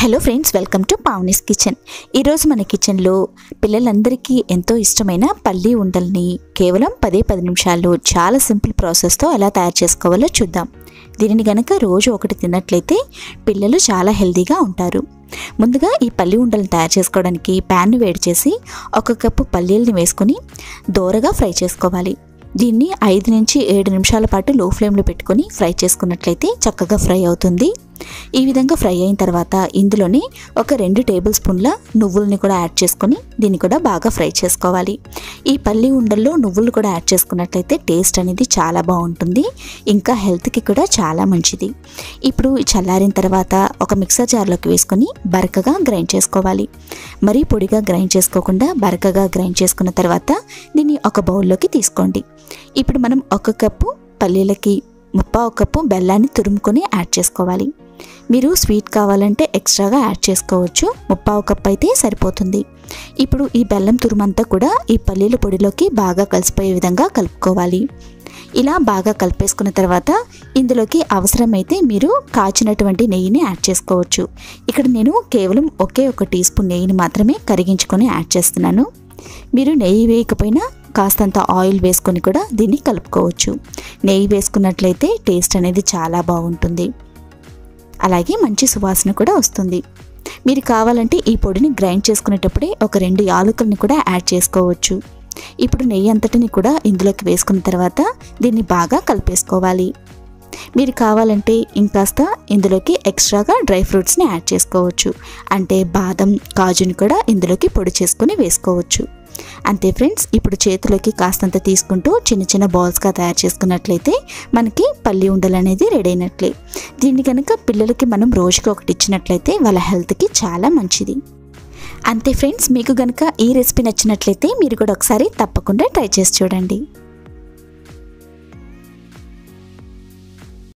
hello friends welcome to Pavani's kitchen ఈరోజు మన కిచెన్లో పిల్లలందరికీ ఎంతో ఇష్టమైన పల్లి ఉండల్ని కేవలం పదే పది నిమిషాల్లో చాలా సింపుల్ ప్రాసెస్తో ఎలా తయారు చేసుకోవాలో చూద్దాం దీనిని గనక రోజు ఒకటి తిన్నట్లయితే పిల్లలు చాలా హెల్తీగా ఉంటారు ముందుగా ఈ పల్లి ఉండలను తయారు చేసుకోవడానికి ప్యాన్ వేడి చేసి ఒక కప్పు పల్లీలని వేసుకొని దోరగా ఫ్రై చేసుకోవాలి దీన్ని ఐదు నుంచి ఏడు నిమిషాల పాటు లో ఫ్లేమ్లో పెట్టుకొని ఫ్రై చేసుకున్నట్లయితే చక్కగా ఫ్రై అవుతుంది ఈ విధంగా ఫ్రై అయిన తర్వాత ఇందులోని ఒక రెండు టేబుల్ స్పూన్ల నువ్వుల్ని కూడా యాడ్ చేసుకొని దీన్ని కూడా బాగా ఫ్రై చేసుకోవాలి ఈ పల్లి ఉండల్లో నువ్వులు కూడా యాడ్ చేసుకున్నట్లయితే టేస్ట్ అనేది చాలా బాగుంటుంది ఇంకా హెల్త్కి కూడా చాలా మంచిది ఇప్పుడు ఈ చల్లారిన తర్వాత ఒక మిక్సర్ జార్లోకి వేసుకొని బరకగా గ్రైండ్ చేసుకోవాలి మరీ పొడిగా గ్రైండ్ చేసుకోకుండా బరకగా గ్రైండ్ చేసుకున్న తర్వాత దీన్ని ఒక బౌల్లోకి తీసుకోండి ఇప్పుడు మనం ఒక కప్పు పల్లీలకి ముప్పావు కప్పు బెల్లాన్ని తురుముకొని యాడ్ చేసుకోవాలి మీరు స్వీట్ కావాలంటే ఎక్స్ట్రాగా యాడ్ చేసుకోవచ్చు ముప్పావు కప్ అయితే సరిపోతుంది ఇప్పుడు ఈ బెల్లం తురుమంతా కూడా ఈ పల్లీల పొడిలోకి బాగా కలిసిపోయే విధంగా కలుపుకోవాలి ఇలా బాగా కలిపేసుకున్న తర్వాత ఇందులోకి అవసరమైతే మీరు కాచినటువంటి నెయ్యిని యాడ్ చేసుకోవచ్చు ఇక్కడ నేను కేవలం ఒకే ఒక టీ స్పూన్ నెయ్యిని మాత్రమే కరిగించుకొని యాడ్ చేస్తున్నాను మీరు నెయ్యి వేయకపోయినా కాస్తంత ఆయిల్ వేసుకొని కూడా దీన్ని కలుపుకోవచ్చు నెయ్యి వేసుకున్నట్లయితే టేస్ట్ అనేది చాలా బాగుంటుంది అలాగే మంచి సువాసన కూడా వస్తుంది మీరు కావాలంటే ఈ పొడిని గ్రైండ్ చేసుకునేటప్పుడే ఒక రెండు యాలకుల్ని కూడా యాడ్ చేసుకోవచ్చు ఇప్పుడు నెయ్యి అంతటిని కూడా ఇందులోకి వేసుకున్న తర్వాత దీన్ని బాగా కలిపేసుకోవాలి మీరు కావాలంటే ఇంకాస్త ఇందులోకి ఎక్స్ట్రాగా డ్రై ఫ్రూట్స్ని యాడ్ చేసుకోవచ్చు అంటే బాదం కాజుని కూడా ఇందులోకి పొడి చేసుకొని వేసుకోవచ్చు అంతే ఫ్రెండ్స్ ఇప్పుడు చేతిలోకి కాస్తంత తీసుకుంటూ చిన్న చిన్న బాల్స్గా తయారు చేసుకున్నట్లయితే మనకి పల్లి ఉండలు అనేది రెడీ అయినట్లే దీన్ని కనుక పిల్లలకి మనం రోజుకి ఒకటి ఇచ్చినట్లయితే వాళ్ళ హెల్త్కి చాలా మంచిది అంతే ఫ్రెండ్స్ మీకు కనుక ఈ రెసిపీ నచ్చినట్లయితే మీరు కూడా ఒకసారి తప్పకుండా ట్రై చేసి చూడండి